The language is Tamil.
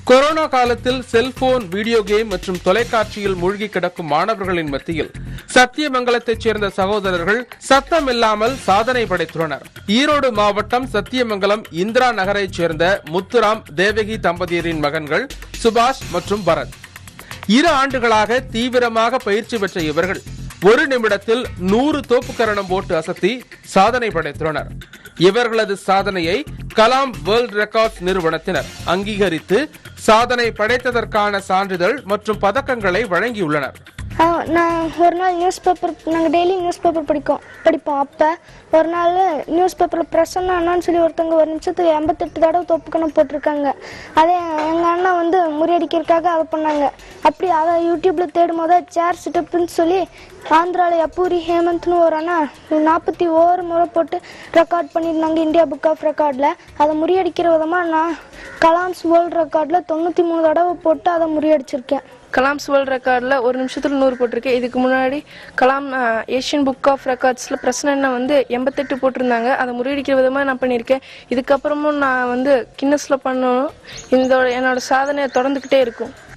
கொரோனா காலத்தில் செல்போன் வீடியோ கேம் மற்றும் தொலைக்காட்சியில் மூழ்கி கிடக்கும் மாணவர்களின் மத்தியில் சத்தியமங்கலத்தைச் சேர்ந்த சகோதரர்கள் சத்தமில்லாமல் சாதனை படைத்துள்ளனர் ஈரோடு மாவட்டம் சத்தியமங்கலம் இந்திரா நகரைச் சேர்ந்த முத்துராம் தேவகி தம்பதியரின் மகன்கள் சுபாஷ் மற்றும் பரத் இரு ஆண்டுகளாக தீவிரமாக பயிற்சி பெற்ற இவர்கள் ஒரு நிமிடத்தில் நூறு தோப்புக்கரணம் போட்டு அசத்தி சாதனை படைத்துள்ளனர் இவர்களது சாதனையை கலாம் வேர்ல்ட் ரெக்கார்ட்ஸ் நிறுவனத்தினர் அங்கீகரித்து சாதனை படைத்ததற்கான சான்றிதழ் மற்றும் பதக்கங்களை வழங்கியுள்ளனர் ஆ, நான் ஒரு நாள் நியூஸ் பேப்பர் நாங்கள் டெய்லி நியூஸ் பேப்பர் படிப்போம் படிப்போம் அப்போ ஒரு நாள் நியூஸ் பேப்பரில் பிரசன்னா அண்ணான்னு சொல்லி ஒருத்தவங்க ஒரு நிமிஷத்துக்கு எண்பத்தெட்டு தடவை தொப்புக்கணம் போட்டிருக்காங்க அதே எங்கள் அண்ணா வந்து முறியடிக்கிறதுக்காக அதை பண்ணாங்க அப்படி அதை யூடியூப்பில் தேடும் போது சேர் சிட்டப்புன்னு சொல்லி ஆந்திராவில் அப்பூரி ஹேமந்த்னு ஒரு அண்ணா நாற்பத்தி ஓரு முறை போட்டு ரெக்கார்ட் பண்ணியிருந்தாங்க இந்தியா புக் ஆஃப் ரெக்கார்டில் அதை முறியடிக்கிற விதமாக நான் கலாம்ஸ் வேர்ல்ட் ரெக்கார்டில் தொண்ணூற்றி மூணு தடவை போட்டு அதை முறியடிச்சிருக்கேன் கலாம்ஸ் வேர்ல்ட் ரெக்கார்டில் ஒரு நிமிஷத்தில் நூறு போட்டிருக்கேன் இதுக்கு முன்னாடி கலாம் அஹ், ஏஷியன் புக் ஆஃப் ரெக்கார்ட்ஸில் பிரசன்னா வந்து எண்பத்தெட்டு போட்டிருந்தாங்க அதை முறியடிக்கிற விதமாக நான் பண்ணியிருக்கேன் இதுக்கப்புறமும் நான் வந்து கின்னஸில் பண்ணணும் இந்த என்னோட சாதனை தொடர்ந்துக்கிட்டே இருக்கும்